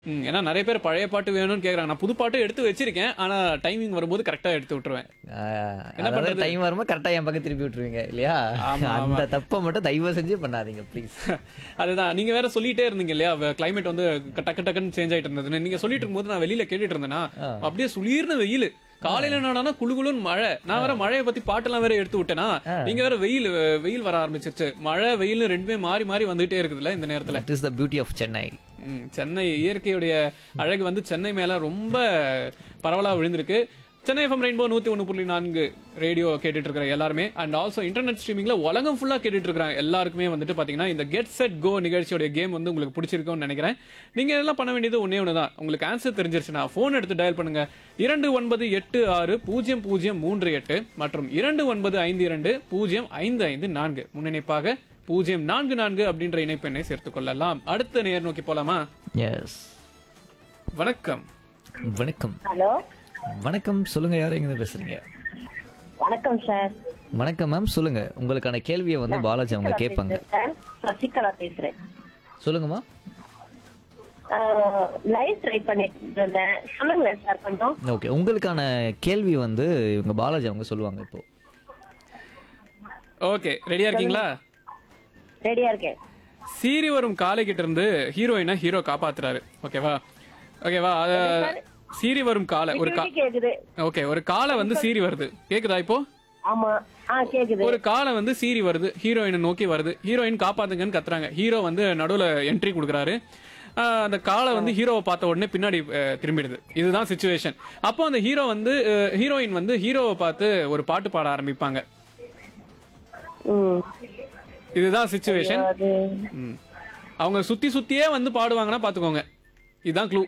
ம், ஏன்னா நிறைய பேர் பழைய பாட்டு வேணும்னு கேக்குறாங்க நான் புது பாட்டு எடுத்து வச்சிருக்கேன் ஆனா டைமிங் வரும்போது கரெக்டா எடுத்து விட்டுருவேன் என்ன அதாவது பண்றது? டைம் வரும்போது கரெக்டா என் பக்கம் திருப்பி விட்டுருவீங்க இல்லையா ஆமா, அந்த தப்பை மட்டும் தயவு செஞ்சு பண்ணாதீங்க ப்ளீஸ் அதுதான் நீங்க வேற சொல்லிட்டே இருந்தீங்க இல்லையா கிளைமேட் வந்து டக்கு டக்குன்னு சேஞ்ச் ஆயிட்டு இருந்ததுன்னு நீங்க சொல்லிட்டு இருக்கும்போது நான் வெளியில கேட்டுட்டு இருந்தேனா அப்படியே சுளீர்னு வெயில் காலையில என்னடானா குளு குளுன்னு மழை நான் வேற மழையை பத்தி பாட்டெல்லாம் வேற எடுத்து விட்டேனா நீங்க வேற வெயில் வெயில் வர ஆரம்பிச்சிருச்சு மழை வெயில் ரெண்டுமே மாறி மாறி வந்துட்டே இருக்குதுல்ல இந்த நேரத்துல that is the beauty of Chennai ம், சென்னை இயற்கையுடைய அழகு வந்து சென்னை மேல ரொம்ப பரவலா விழுந்திருக்கு சென்னை எஃப்எம் ரெயின்போ நூத்தி ஒண்ணு புள்ளி நான்கு ரேடியோ கேட்டுட்டு இருக்கிற எல்லாருமே அண்ட் ஆல்சோ இன்டர்நெட் ஸ்ட்ரீமிங்ல உலகம் ஃபுல்லா கேட்டுட்டு இருக்கிறாங்க எல்லாருக்குமே வந்துட்டு பாத்தீங்கன்னா இந்த கெட் செட் கோ நிகழ்ச்சியோட கேம் வந்து உங்களுக்கு பிடிச்சிருக்கும்னு நினைக்கிறேன் நீங்க எல்லாம் பண்ண வேண்டியது ஒன்னே ஒன்று தான் உங்களுக்கு ஆன்சர் தெரிஞ்சிருச்சுன்னா ஃபோன் எடுத்து டயல் பண்ணுங்க இரண்டு ஒன்பது எட்டு ஆறு பூஜ்ஜியம் பூஜ்ஜியம் மூன்று எட்டு மற்றும் இரண்டு ஒன்பது ஐந்து இரண்டு பூஜ்ஜியம் ஐந்து ஐந்து நான்கு முன்னிணைப்பாக பூஜ்ஜியம் நான்கு நான்கு அப்படின்ற இணைப்பெண்ணை சேர்த்துக் கொள்ளலாம் அடுத்த நேர் நோக்கி போலாமா எஸ் வணக்கம் வணக்கம் ஹலோ வணக்கம் சொல்லுங்க யார் எங்க பேசுறீங்க வணக்கம் சார் வணக்கம் மேம் சொல்லுங்க உங்களுக்கான கேள்வியை வந்து பாலாஜி அவங்க கேட்பாங்க சார் சசிகலா பேசுறேன் சொல்லுங்கம்மா லைவ் ட்ரை பண்ணிட்டு இருந்தேன் சொல்லுங்களேன் சார் கொஞ்சம் ஓகே உங்களுக்கான கேள்வி வந்து இவங்க பாலாஜி அவங்க சொல்லுவாங்க இப்போ ஓகே ரெடியா இருக்கீங்களா ரெடியா இருக்கேன் சீறி வரும் காலை கிட்ட இருந்து ஹீரோயினை ஹீரோ காப்பாத்துறாரு ஓகேவா ஓகேவா அத சீறி வரும் காலை ஒரு கா விட்டு கேக்குது ஓகே ஒரு காலை வந்து சீறி வருது கேக்குதா இப்போ ஆமா ஆ கேக்குது ஒரு காலை வந்து சீறி வருது ஹீரோயினை நோக்கி வருது ஹீரோயின் காப்பாத்துங்கன்னு கத்துறாங்க ஹீரோ வந்து நடுவுல என்ட்ரி கொடுக்குறாரு ஆஹ் அந்த காலை வந்து ஹீரோவை பார்த்த உடனே பின்னாடி அஹ், திரும்பிடுது இதுதான் சுச்சுவேஷன் அப்போ அந்த ஹீரோ வந்து அஹ், ஹீரோயின் வந்து ஹீரோவை பார்த்து ஒரு பாட்டு பாட ஆரம்பிப்பாங்க ம் இதுதான் சுச்சுவேஷன் அது ம். அவங்க சுத்தி சுத்தியே வந்து பாடுவாங்கன்னா பாத்துக்கோங்க இதுதான் க்ளூ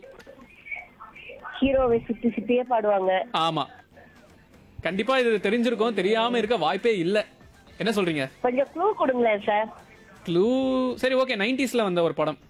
ஹீரோவை சுத்தி சுத்தியே பாடுவாங்க ஆமா கண்டிப்பா இது தெரிஞ்சிருக்கும் தெரியாம இருக்க வாய்ப்பே இல்ல என்ன சொல்றீங்க கொஞ்சம் க்ளூ கொடுங்களேன் சார் க்ளூ சரி ஓகே நைன்டிஸ்ல வந்த ஒரு படம்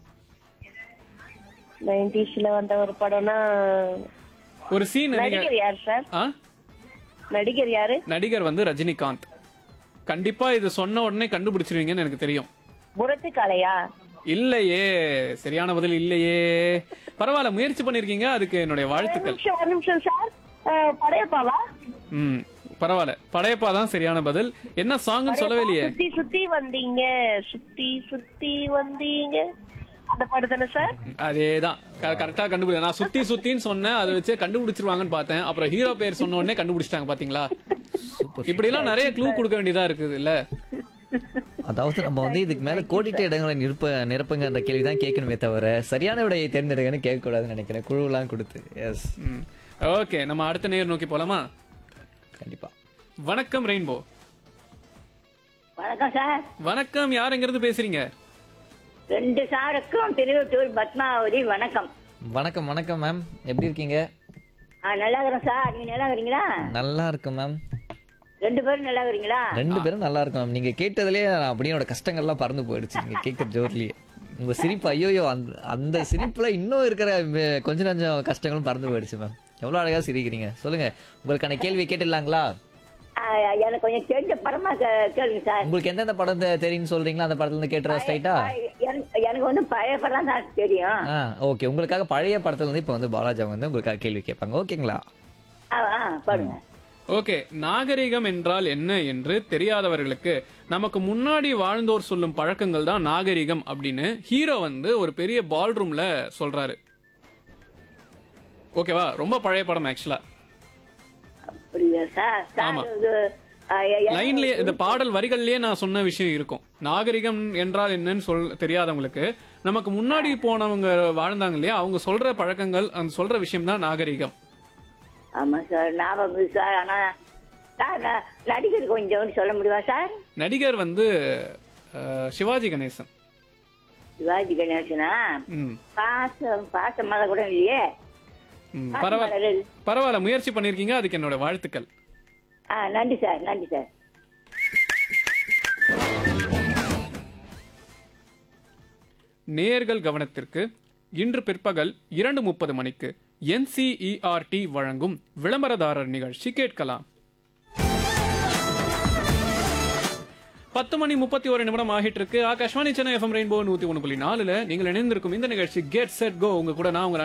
நைன்டிஸ்ல வந்த ஒரு படம்னா ஒரு சீன் நடிகர் யார் சார் ஆ நடிகர் யாரு நடிகர் வந்து ரஜினிகாந்த் கண்டிப்பா இது சொன்ன உடனே கண்டுபிடிச்சிருவீங்கன்னு எனக்கு தெரியும் புரட்டு காளையா இல்லையே சரியான பதில் இல்லையே பரவாயில்ல முயற்சி பண்ணிருக்கீங்க அதுக்கு என்னுடைய ஒரு வாழ்த்துக்கள் நிமிஷம் ஒரு நிமிஷம் சார் அஹ், படையப்பாவா ம் பரவாயில்ல படையப்பா தான் சரியான பதில் என்ன சாங்னு சொல்லவே இல்லையே சுத்தி சுத்தி வந்தீங்க சுத்தி சுத்தி வந்தீங்க அந்த பாட்டு தானே சார் அதேதான் கரெக்டா கண்டுபிடி நான் சுத்தி சுத்தின்னு சொன்னேன் அதை வச்சு கண்டுபிடிச்சிருவாங்கன்னு பார்த்தேன் அப்புறம் ஹீரோ பேர் சொன்ன உடனே கண்டுபிடிச்சிட்டாங்க பாத்தீங்களா இப்படி எல்லாம் நிறைய க்ளூ கொடுக்க வேண்டியதா இருக்குது இல்ல அதாவது நம்ம வந்து இதுக்கு மேல கோடிட்ட இடங்களை நிரப்ப நிரப்புங்க அந்த கேள்வி தான் கேட்கணுமே தவிர சரியான விடையை தேர்ந்தெடுங்கன்னு கேட்கக்கூடாதுன்னு நினைக்கிறேன் குழுவெல்லாம் கொடுத்து எஸ் ஓகே நம்ம அடுத்த நேர் நோக்கி போலாமா கண்டிப்பா வணக்கம் ரெயின்போ வணக்கம் சார் வணக்கம் யாருங்கிறது பேசுறீங்க ரெண்டு சாருக்கும் திருவட்டூர் பத்மாவதி வணக்கம் வணக்கம் வணக்கம் மேம் எப்படி இருக்கீங்க ஆ நல்லா இருக்கிறேன் சார் நீங்க நல்லா இருக்கிறீங்களா நல்லா இருக்கும் மேம் ரெண்டு பேரும் நல்லா இருக்கிறீங்களா ரெண்டு பேரும் நல்லா இருக்கும் மேம் நீங்க கேட்டதுலயே நான் அப்படியே என்னோட கஷ்டங்கள்லாம் பறந்து போயிடுச்சு நீங்க கேட்கற ஜோர்லயே உங்க சிரிப்பு ஐயோயோ அந்த அந்த சிரிப்புல இன்னும் இருக்கிற வே- கொஞ்ச நஞ்சம் கஷ்டங்களும் பறந்து போயிடுச்சு மேம் எவ்வளவு அழகா சிரிக்கிறீங்க சொல்லுங்க உங்களுக்கான கேள்வி கேட்டுடலாங்களா ஆ, எனக்கு கொஞ்சம் தெரிஞ்ச படமா கே- கேளுங்க சார் உங்களுக்கு எந்தெந்த படம் தெ- தெரியும்னு சொல்றீங்களா அந்த படத்துல இருந்து கேட்டுறா ஸ்ட்ரைட்டா ஆ, எனக்கு- எனக்கு வந்து பழைய படம் தான் தெரியும் ஆ ஓகே உங்களுக்காக பழைய படத்துல இருந்து இப்போ வந்து பாலாஜா வந்து உங்களுக்காக கேள்வி கேட்பாங்க ஓகேங்களா ஆ, ஆ, பாருங்க ஓகே நாகரிகம் என்றால் என்ன என்று தெரியாதவர்களுக்கு நமக்கு முன்னாடி வாழ்ந்தோர் சொல்லும் பழக்கங்கள் தான் நாகரிகம் அப்படின்னு ஹீரோ வந்து ஒரு பெரிய பால் ரூம்ல சொல்றாரு ஓகேவா ரொம்ப பழைய படம் ஆக்சுவலா அப்படியா சார் சார் ஆமா. இது, ஆ, எ- எ- லைன்லயே இந்த பாடல் வரிகள்லயே நான் சொன்ன விஷயம் இருக்கும் நாகரிகம் என்றால் என்னன்னு சொல் தெரியாதவங்களுக்கு நமக்கு முன்னாடி போனவங்க வாழ்ந்தாங்க இல்லையா அவங்க சொல்ற பழக்கங்கள் அந்த சொல்ற விஷயம் தான் நாகரிகம் ஆமா சார் ஞாபகம் இருக்கு சார் ஆனா சார் ந- நடிகர் கொஞ்சம் சொல்ல முடியுமா சார் நடிகர் வந்து அஹ், சிவாஜி கணேசன் சிவாஜி கணேசனா ம் பாசம் பாசம் மலை கூட இல்லையே ம், பாசம் பரவாயில்ல மலர். பரவாயில்ல முயற்சி பண்ணிருக்கீங்க அதுக்கு என்னோட வாழ்த்துக்கள் ஆ நன்றி சார் நன்றி சார் நேயர்கள் கவனத்திற்கு இன்று பிற்பகல் இரண்டு முப்பது மணிக்கு என்சிஇஆர்டி வழங்கும் விளம்பரதாரர் நிகழ்ச்சி கேட்கலாம் பத்து மணி முப்பத்தி ஒரு நிமிடம் ஆகிட்டு இருக்கு ஆகாஷ்வாணி சென்னை எஃப்எம் ரெயின்போ நூத்தி ஒன்று புள்ளி நாலுல நீங்கள் இணைந்திருக்கும் இந்த நிகழ்ச்சி கெட் செட் கோ உங்க கூட நான் உங்க